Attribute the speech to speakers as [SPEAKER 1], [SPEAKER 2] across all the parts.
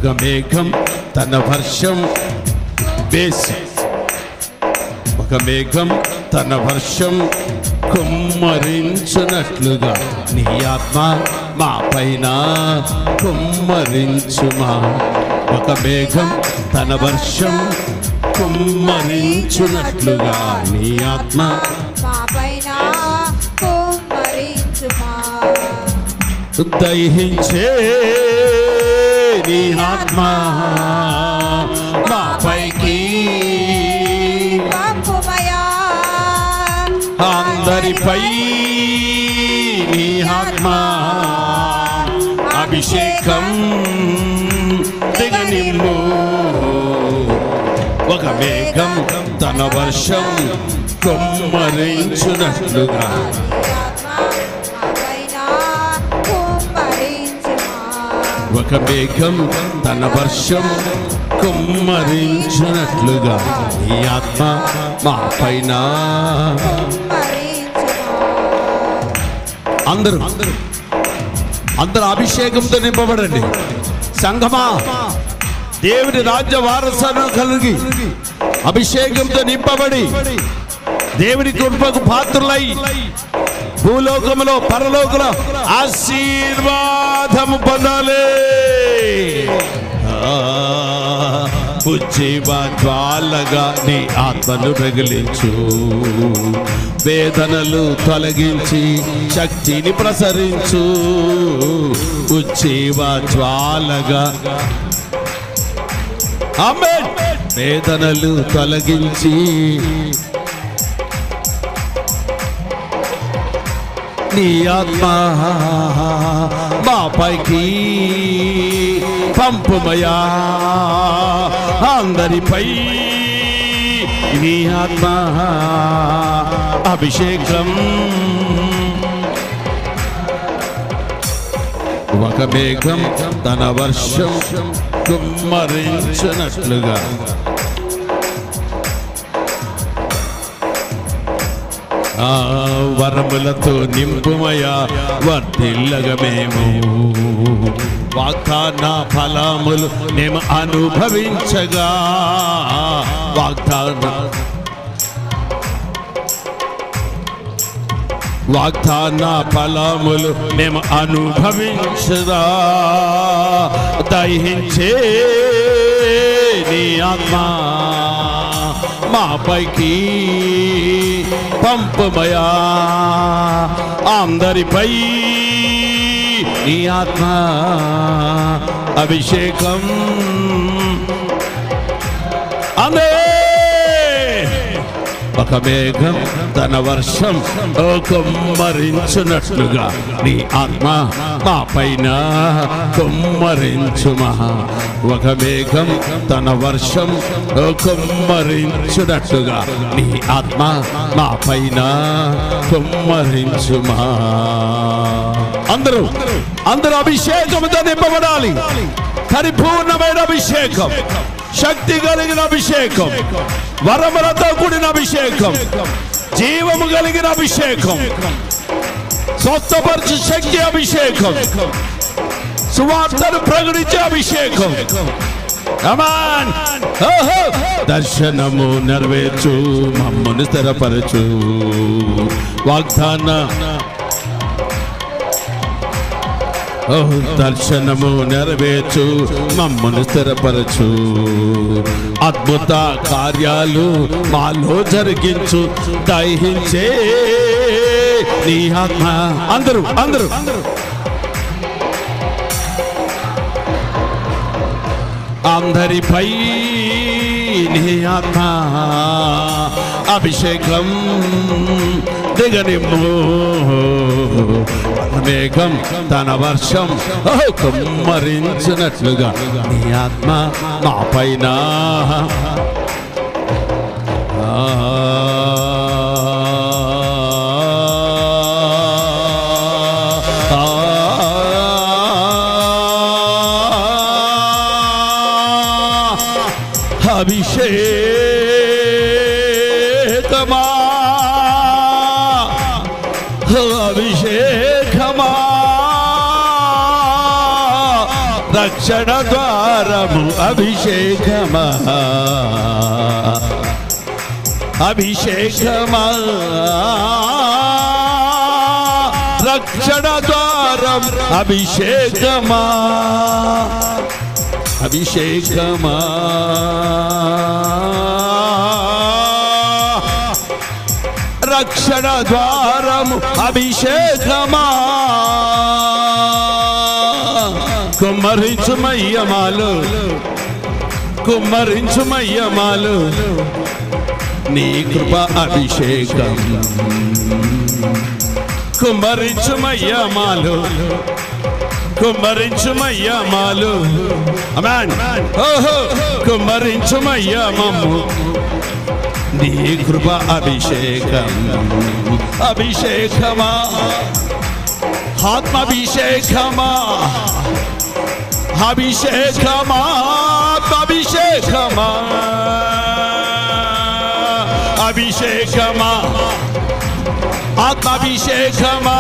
[SPEAKER 1] ఒక మేఘం తన వర్షం వేసి ఒక మేఘం తన వర్షం కుమ్మరించునట్లుగా నీ ఆత్మ మా పైన కుమ్మరించుమా ఒక మేఘం తన వర్షం కుమ్మరించునట్లుగా నీ ఆత్మ
[SPEAKER 2] మా పైన కుమ్మరించుమా
[SPEAKER 1] దహించే నీ ఆత్మ మా పైకి
[SPEAKER 2] పంపుమయా
[SPEAKER 1] అందరిపై నీ ఆత్మ అభిషేకం దిగనిమ్ము ఒక మేఘం తన వర్షం కొమ్మరించునట్లుగా ఒక మేఘం తన వర్షం కుమ్మరించినట్లుగా ఈ ఆత్మ మా పైన అందరూ అందరూ అభిషేకంతో నింపబడండి సంఘమా దేవుని రాజ్య వారసను కలిగి అభిషేకంతో నింపబడి దేవుని కృపకు పాత్రులై భూలోకములో పరలోకలో ఆశీర్వాదము పొందాలి ఆ, ఉజ్జీవ జ్వాలగా నీ ఆత్మను రగిలించు వేదనలు తొలగించి శక్తిని ప్రసరించు ఉజ్జీవ జ్వాలగా ఆమేన్ వేదనలు తొలగించి నీ ఆత్మ మా పైకి పంపుమయా అందరిపై నీ ఆత్మ అభిషేకం ఒక మేఘం తన వర్షం కుమ్మరించినట్లుగా ఆ వరములతో నింపుమయా వర్ధిల్లగా మేము వాగ్దాన ఫలములు మేము అనుభవించగా వాగ్దాన వాగ్దాన ఫలములు మేము అనుభవించదా దహించే నీ ఆత్మ మా పైకి పంపమయా అందరిపై నీ ఆత్మ అభిషేకం అనే ఒక మేఘం తన వర్షం ఓ కుమ్మరించునట్లుగా నీ ఆత్మ మా పైన కుమ్మరించుమా ఒక మేఘం తన వర్షం ఓ కుమ్మరించునట్లుగా నీ ఆత్మ మా పైన కుమ్మరించుమా అందరూ అందరూ అభిషేకంతో నింపబడాలి పరిపూర్ణమైన అభిషేకం శక్తి కలిగిన అభిషేకం వరములతో కూడిన అభిషేకం జీవము కలిగిన అభిషేకం స్వస్థపరచు శక్తి అభిషేకం సువార్తను ప్రకటించే అభిషేకం కమాన్ ఓహో దర్శనము నెరవేర్చు మమ్మను స్థిరపరచు వాగ్దాన ఓ దర్శనము నెరవేర్చు మమ్మను స్థిరపరచు అద్భుత కార్యాలు మాలో జరిగించు దహించే నీ ఆత్మ అందరూ అందరూ అందరిపై నీ ఆత్మ అభిషేకం దిగనిమ్ము మేఘం తన వర్షం కుమ్మరించినట్లుగా నీ ఆత్మ మా పైన అభిషేకమా అభిషేకమా రక్షణ ద్వారము అభిషేకమా అభిషేకమా రక్షణ ద్వారం అభిషేకమా అభిషేకమా రక్షణ ద్వారము అభిషేకమా కుమ్మరించుమయ్యమాలు కుమ్మరించుమయ్యమాలు నీ కృప అభిషేకం కుమ్మరించుమయ్యమాలు కుమ్మరించుమయ్యమాలు అమాన్ ఓహో కుమ్మరించుమయ్యమమ్ము నీ కృప అభిషేకం అభిషేకమా ఆత్మాభిషేకమా అభిషేకమా అభిషేకమా అభిషేకమా ఆత్మాభిషేకమా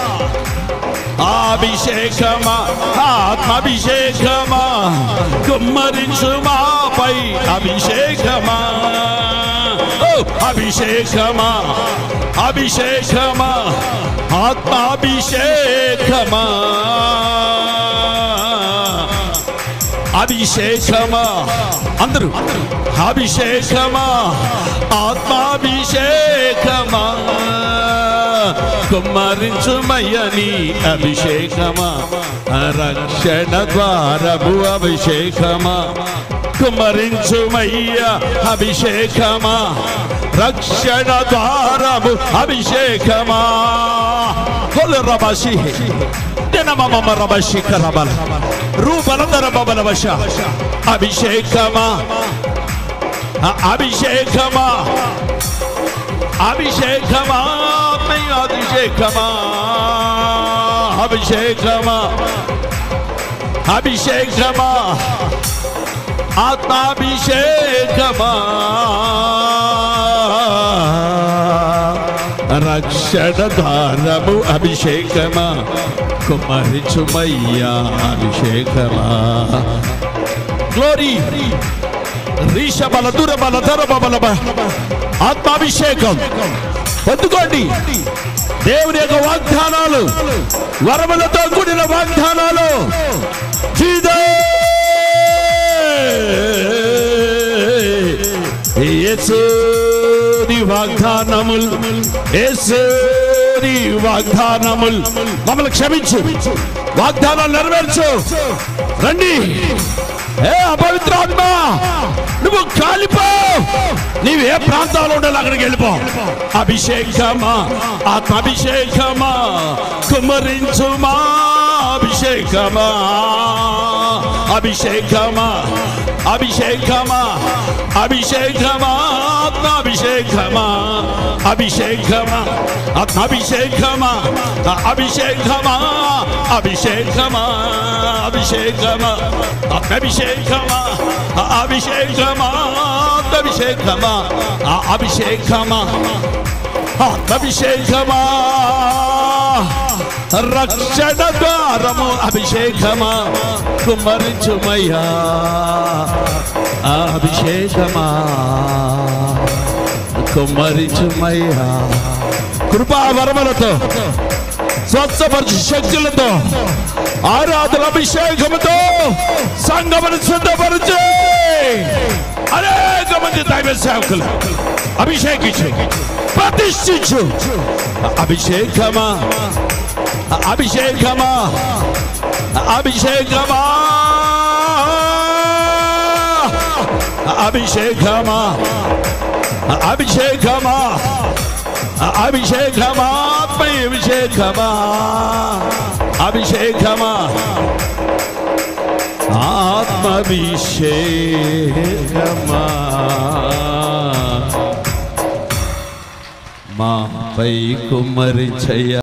[SPEAKER 1] అభిషేకమా ఆత్మాభిషేకమా కుమ్మరించు మాపై అభిషేకమా ఓ అభిషేకమా అభిషేకమా ఆత్మాభిషేకమా అభిషేకమా అందరూ అభిషేకమా ఆత్మాభిషేకమా కుమ్మరించుమయ్యని అభిషేకమా రక్షణ ద్వారము అభిషేకమా కుమ్మరించుమయ్య అభిషేకమా రక్షణ ద్వారము అభిషేకమా హోలు రబసి దినమమ రబశిఖ రబల రూపలధర బబల వశ అభిషేకమా అభిషేకమా అభిషేకమా అభిషేకమా అభిషేకమా అభిషేకమా ఆత్మాభిషేకమా రక్షణ ద్వారము అభిషేకమా కుమరిచుమయ్యా అభిషేకమా గ్లోరీ రీష బల దుర బల ధర బల ఆత్మాభిషేకం పొందుకోండి దేవుని యొక్క వాగ్దానాలు వరములతో కూడిన వాగ్దానాలు జీదే యేసుని వాగ్దానములు యేసుని వాగ్దానములు మమ్మల్ని క్షమించు వాగ్దానాలు నెరవేర్చు రండి ఏ అపవిత్రాత్మ నువ్వు కాలిపో నీవు ఏ ప్రాంతాల్లో ఉండాలి అక్కడికి వెళ్ళిపో అభిషేకమా ఆత్మాభిషేకమా కుమరించుమా అభిషేకమా అభిషేకమా అభిషేకమా అభిషేకమా ఆత్మాభిషేకమా అభిషేకమా ఆత్మాభిషేకమా అభిషేకమా అభిషేకమా అభిషేకమా ఆత్మాభిషేకమా అభిషేకమా ఆత్మాభిషేకమా అభిషేకమా ఆత్మాభిషేకమా రక్షణ ద్వారము అభిషేకమా కుమరించుమయ్యా అభిషేకమా కుమరించుమయ్యా కృపావరములతో స్వచ్ఛపరచు శక్తులతో ఆరాధన అభిషేకముతో సంగమను సిద్ధపరిచి అనేక మంది దైవ సేవకులు అభిషేకించు ప్రతిష్ఠించు అభిషేకమా అభిషేకమా అభిషేకమా అభిషేకమా అభిషేకమా అభిషేకమా అభిషేకమా అభిషేకమా ఆత్మభిషేకమా మాపై కుమ్మరి చెయ్య